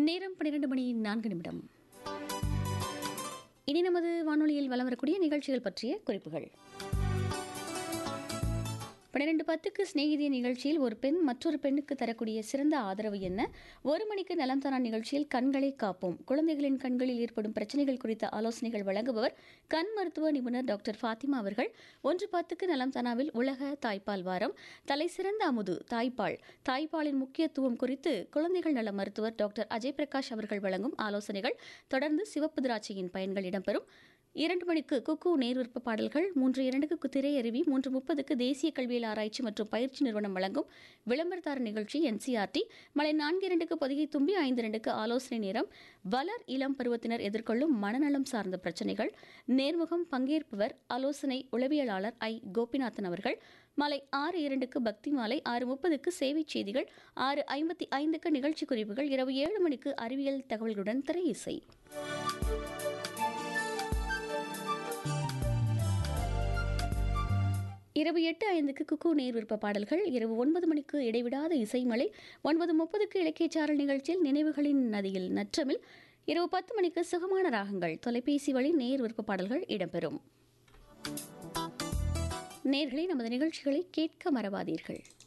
நேரம் பன்னிரண்டு மணி நான்கு நிமிடம் இனி நமது வானொலியில் வலம் வரக்கூடிய நிகழ்ச்சிகள் பற்றிய குறிப்புகள் பன்னிரெண்டு பத்துக்கு சிநேகிதிய நிகழ்ச்சியில் ஒரு பெண் மற்றொரு பெண்ணுக்கு தரக்கூடிய சிறந்த ஆதரவு என்ன ஒரு மணிக்கு நலம் தானா நிகழ்ச்சியில் கண்களை காப்போம் குழந்தைகளின் கண்களில் ஏற்படும் பிரச்சனைகள் குறித்த ஆலோசனைகள் வழங்குபவர் கண் மருத்துவ நிபுணர் டாக்டர் ஃபாத்திமா அவர்கள் ஒன்று பத்துக்கு நலம் தானாவில் உலக தாய்ப்பால் வாரம் தலை சிறந்த அமுது தாய்ப்பால் தாய்ப்பாலின் முக்கியத்துவம் குறித்து குழந்தைகள் நல மருத்துவர் டாக்டர் அஜய் பிரகாஷ் அவர்கள் வழங்கும் ஆலோசனைகள் தொடர்ந்து சிவப்பு திராட்சையின் பயன்கள் இடம்பெறும் இரண்டு மணிக்கு குக்கு நேர்விற்ப பாடல்கள் மூன்று இரண்டுக்கு திரையருவி மூன்று முப்பதுக்கு தேசிய கல்வியல் ஆராய்ச்சி மற்றும் பயிற்சி நிறுவனம் வழங்கும் விளம்பரதார நிகழ்ச்சி என்சிஆர்டி மலை நான்கு இரண்டுக்கு பொதிகை தும்பி ஐந்து இரண்டுக்கு ஆலோசனை நேரம் வளர் இளம் பருவத்தினர் எதிர்கொள்ளும் மனநலம் சார்ந்த பிரச்சனைகள் நேர்முகம் பங்கேற்பவர் ஆலோசனை உளவியலாளர் ஐ கோபிநாதன் அவர்கள் மாலை ஆறு இரண்டுக்கு பக்தி மாலை ஆறு முப்பதுக்கு சேவை செய்திகள் ஆறு ஐம்பத்தி ஐந்துக்கு நிகழ்ச்சி குறிப்புகள் இரவு ஏழு மணிக்கு அறிவியல் தகவல்களுடன் திரை இசை இரவு எட்டு ஐந்துக்கு குக்கு நேர் விருப்ப பாடல்கள் இரவு ஒன்பது மணிக்கு இடைவிடாத இசைமலை ஒன்பது முப்பதுக்கு இலக்கியச்சாரல் நிகழ்ச்சியில் நினைவுகளின் நதியில் நற்றமில் இரவு பத்து மணிக்கு சுகமான ராகங்கள் தொலைபேசி வழி நேர் விருப்ப பாடல்கள் இடம்பெறும் நேர்களை நமது நிகழ்ச்சிகளை கேட்க மறவாதீர்கள்